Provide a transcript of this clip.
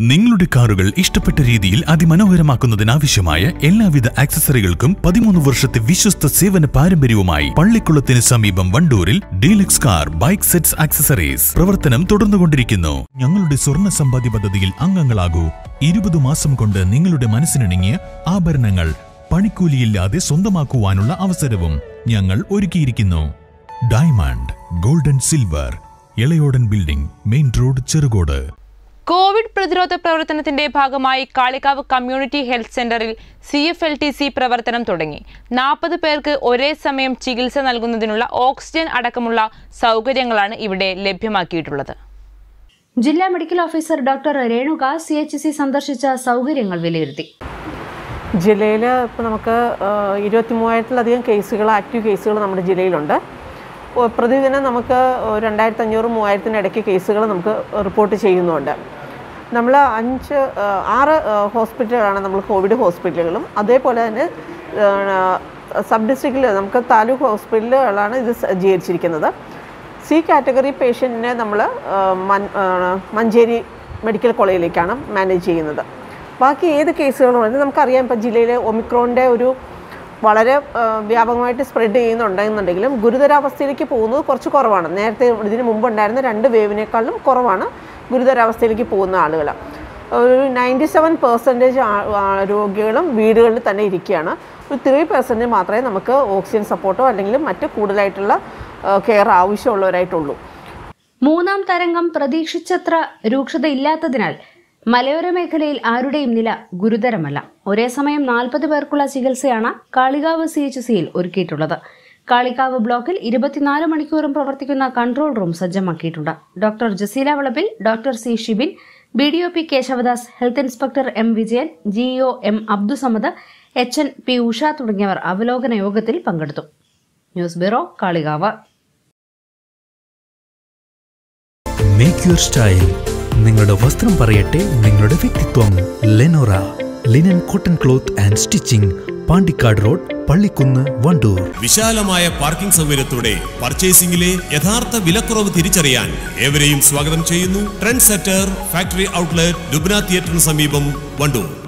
നിങ്ങളുടെ കാറുകൾ ഇഷ്ടപ്പെട്ട രീതിയിൽ അതിമനോഹരമാക്കുന്നതിനാവശ്യമായ എല്ലാവിധ ആക്സസറികൾക്കും പതിമൂന്ന് വർഷത്തെ വിശ്വസ്ത സേവന പാരമ്പര്യവുമായി പള്ളിക്കുളത്തിന് സമീപം വണ്ടൂരിൽ deluxe car bike sets accessories പ്രവർത്തനം തുടർന്നുകൊണ്ടിരിക്കുന്നു ഞങ്ങളുടെ സ്വർണ്ണ സമ്പാദ്യ പദ്ധതിയിൽ അംഗങ്ങളാകൂ ഇരുപത് മാസം കൊണ്ട് നിങ്ങളുടെ മനസ്സിനിണങ്ങിയ ആഭരണങ്ങൾ പണിക്കൂലിയില്ലാതെ സ്വന്തമാക്കുവാനുള്ള അവസരവും ഞങ്ങൾ ഒരുക്കിയിരിക്കുന്നു diamond golden silver Elayodan building main road ചെറുകോട് കോവിഡ് പ്രതിരോധ പ്രവർത്തനത്തിന്റെ ഭാഗമായി കാളികാവ് കമ്മ്യൂണിറ്റി ഹെൽത്ത് സെന്ററിൽ C F L T C പ്രവർത്തനം തുടങ്ങി നാൽപ്പത് പേർക്ക് ഒരേ സമയം ചികിത്സ നൽകുന്നതിനുള്ള ഓക്സിജൻ അടക്കമുള്ള സൗകര്യങ്ങളാണ് ഇവിടെ ലഭ്യമാക്കിയിട്ടുള്ളത് ജില്ലാ medical officer doctor Renuka C H C സന്ദർശിച്ച സൗകര്യങ്ങൾ വിലയിരുത്തി ജില്ലയിൽ ഇപ്പോൾ നമുക്ക് ഇരുപത്തി മൂവായിരത്തിലധികം കേസുകൾ ആക്റ്റീവ് കേസുകൾ നമ്മുടെ ജില്ലയിലുണ്ട് ഓ, പ്രതിദിനം നമുക്ക് രണ്ടായിരത്തി അഞ്ഞൂറ് മൂവായിരത്തിന് ഇടയ്ക്ക് കേസുകൾ നമുക്ക് റിപ്പോർട്ട് ചെയ്യുന്നുണ്ട് നമ്മൾ അഞ്ച് ആ, ആറ് ആ, ഹോസ്പിറ്റലുകളാണ് നമ്മൾ കോവിഡ് ഹോസ്പിറ്റലുകളും അതേപോലെ തന്നെ ആ, സബ് ഡിസ്ട്രിക്റ്റിൽ നമുക്ക് താലൂക്ക് ഹോസ്പിറ്റലുകളാണ് ഇത് സജ്ജീകരിച്ചിരിക്കുന്നത് സി കാറ്റഗറി പേഷ്യൻറ്റിനെ നമ്മൾ മഞ്ചേരി മെഡിക്കൽ കോളേജിലേക്കാണ് മാനേജ് ചെയ്യുന്നത് ബാക്കി ഏത് കേസുകളും ഉണ്ട് നമുക്കറിയാം ഇപ്പം ജില്ലയിൽ ഒമിക്രോണിൻ്റെ ഒരു വളരെ ആ, വ്യാപകമായിട്ട് സ്പ്രെഡ് ചെയ്യുന്നുണ്ടെന്നുണ്ടെങ്കിലും ഗുരുതരാവസ്ഥയിലേക്ക് പോകുന്നത് കുറച്ച് കുറവാണ് നേരത്തെ ഇതിന് മുമ്പ് ഉണ്ടായിരുന്ന രണ്ട് വേവിനേക്കാളും കുറവാണ് ഗുരുതരാവസ്ഥയിലേക്ക് പോകുന്ന ആളുകൾ ഒരു നയൻറ്റി സെവൻ പെർസെൻറ്റേജ് രോഗികളും വീടുകളിൽ തന്നെ ഇരിക്കുകയാണ് ഒരു ത്രീ പെർസെൻറ്റേജ് മാത്രമേ നമുക്ക് ഓക്സിജൻ സപ്പോർട്ടോ അല്ലെങ്കിൽ മറ്റ് കൂടുതലായിട്ടുള്ള കെയർ ആവശ്യമുള്ളവരായിട്ടുള്ളൂ മൂന്നാം തരംഗം പ്രതീക്ഷിച്ചത്ര രൂക്ഷതയില്ലാത്തതിനാൽ മലയോര മേഖലയിൽ ആരുടെയും നില ഗുരുതരമല്ല ഒരേ സമയം നാൽപ്പത് പേർക്കുള്ള ചികിത്സയാണ് കാളികാവ് സി എച്ച് സിയിൽ ഒരുക്കിയിട്ടുള്ളത് കാളികാവ് ബ്ലോക്കിൽ ഇരുപത്തിനാല് മണിക്കൂറും പ്രവർത്തിക്കുന്ന കൺട്രോൾ റൂം സജ്ജമാക്കിയിട്ടുണ്ട് doctor Jaseela Valappil doctor C Shibin B D O P Keshavadas health inspector M Vijayan G E O M Abdussamad H N P Usha തുടങ്ങിയവർ അവലോകന യോഗത്തിൽ പങ്കെടുത്തു news bureau Kalikavu make your style നിങ്ങളുടെ വസ്ത്രം പറയട്ടെ നിങ്ങളുടെ വ്യക്തിത്വം Lenora linen cotton cloth and stitching Pandikkad road Pallikkunnu Wandoor വിശാലമായ പാർക്കിംഗ് സൗകര്യത്തോടെ പർച്ചേസിംഗിലെ യഥാർത്ഥ വിലക്കുറവ് തിരിച്ചറിയാൻ ഏവരെയും സ്വാഗതം ചെയ്യുന്നു trend setter factory outlet Lubna തിയേറ്ററിന് സമീപം വണ്ടൂർ